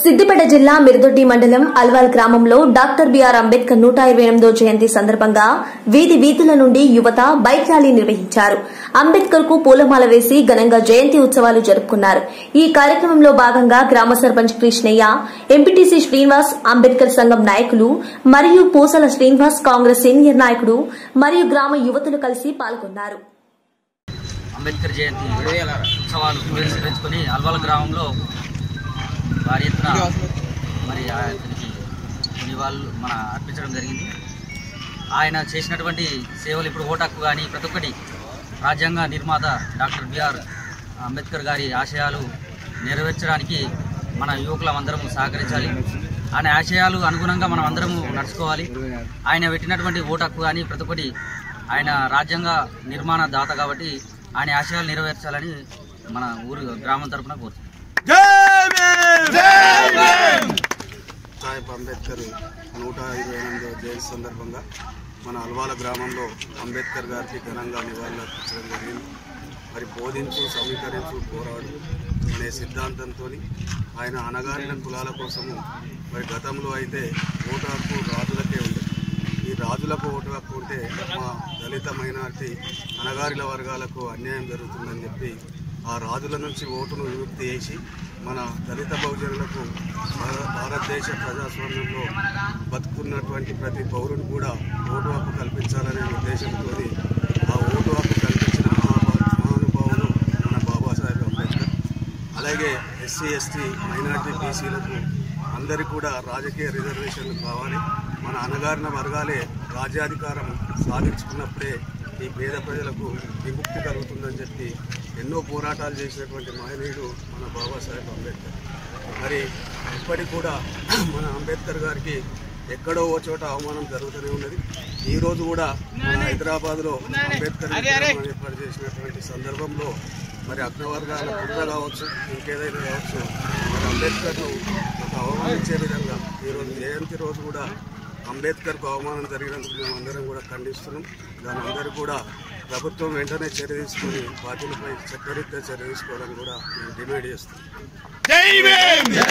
సిద్దిపేట జిల్లా మిరుదొడ్డి మండలం అల్వాల్ గ్రామంలో డాక్టర్ బిఆర్ అంబేద్కర్ నూట ఇరవై ఎనిమిదో జయంతి సందర్భంగా వీధి వీధుల నుండి యువత బైక్ ర్యాలీ నిర్వహించారు అంబేద్కర్ కు పూలమాల వేసి ఘనంగా జయంతి ఉత్సవాలు జరుపుకున్నారు ఈ కార్యక్రమంలో భాగంగా గ్రామ సర్పంచ్ కృష్ణయ్య ఎంపీటీసీ శ్రీనివాస్ అంబేద్కర్ సంఘం నాయకులు మరియు పూసల శ్రీనివాస్ కాంగ్రెస్ సీనియర్ నాయకుడు మరియు గ్రామ యువతులు కలిసి పాల్గొన్నారు అంబేద్కర్ జయంతి ఉత్సవాలు పురస్కరించుకొని అల్వాల గ్రామంలో భారీ ఎత్తున మరి అతనికి నివాళులు మన అర్పించడం జరిగింది ఆయన చేసినటువంటి సేవలు ఇప్పుడు ఓటాకు కానీ ప్రతి ఒక్కటి రాజ్యాంగ నిర్మాత డాక్టర్ బిఆర్ అంబేద్కర్ గారి ఆశయాలు నెరవేర్చడానికి మన యువకులమందరం సహకరించాలి ఆయన ఆశయాలు అనుగుణంగా మనం అందరము నడుచుకోవాలి ఆయన పెట్టినటువంటి ఓటాకు కానీ ప్రతి ఒక్కటి ఆయన రాజ్యాంగ నిర్మాణ దాత కాబట్టి ఆయన ఆశయాలు నెరవేర్చాలని మన ఊరు గ్రామం తరపున కోరుతున్నాం సాహెబ్ అంబేద్కర్ నూట ఇరవై ఎనిమిదవ జయంతి సందర్భంగా మన అల్వాల గ్రామంలో అంబేద్కర్ గారికి ఘనంగా నివాళులు అర్పించడం జరిగింది మరి బోధించు సమీకరించు పోరాడు అనే సిద్ధాంతంతో ఆయన అణగారిన కులాల కోసము మరి గతంలో అయితే ఓటు హక్కు రాజులకే ఉంది ఈ రాజులకు ఓటు హక్కు ఉంటే మా దళిత మైనార్టీ అణగారిన వర్గాలకు అన్యాయం జరుగుతుందని చెప్పి ఆ రాజుల నుంచి ఓటును విముక్తి చేసి మన దళిత బహుజనులకు భార- భారతదేశ ప్రజాస్వామ్యంలో బతుకున్నటువంటి ప్రతి పౌరుని కూడా ఓటు హక్కు కల్పించాలనే ఉద్దేశంతో ఆ ఓటు హక్కు కల్పించిన మహాభా- మహానుభావులు మన బాబాసాహెబ్ అంబేద్కర్ అలాగే ఎస్సీ ఎస్టీ మైనార్టీ బీసీలకు అందరికీ కూడా రాజకీయ రిజర్వేషన్లు కావాలి మన అణగారిన వర్గాలే రాజ్యాధికారం సాధించుకున్నప్పుడే ఈ పేద ప్రజలకు విముక్తి కలుగుతుందని చెప్పి ఎన్నో పోరాటాలు చేసినటువంటి మహనీయుడు మన బాబాసాహెబ్ అంబేద్కర్ మరి ఇప్పటికి కూడా మన అంబేద్కర్ గారికి ఎక్కడో ఓ చోట అవమానం జరుగుతూనే ఉన్నది ఈ రోజు కూడా మన హైదరాబాద్లో అంబేద్కర్ విగ్రహం ఏర్పాటు చేసినటువంటి సందర్భంలో మరి అగ్రవర్గాల కుట్ర కావచ్చు ఇంకేదైనా కావచ్చు మరి అంబేద్కర్ను ఒక అవమానించే విధంగా ఈరోజు జయంతి రోజు కూడా అంబేద్కర్కు అవమానం జరిగినందుకు మేము అందరం కూడా ఖండిస్తున్నాం దాని అందరూ కూడా ప్రభుత్వం వెంటనే చర్య తీసుకుని బాధ్యులపై చట్టరీత్యా చర్య తీసుకోవాలని కూడా మేము డిమాండ్ చేస్తున్నాం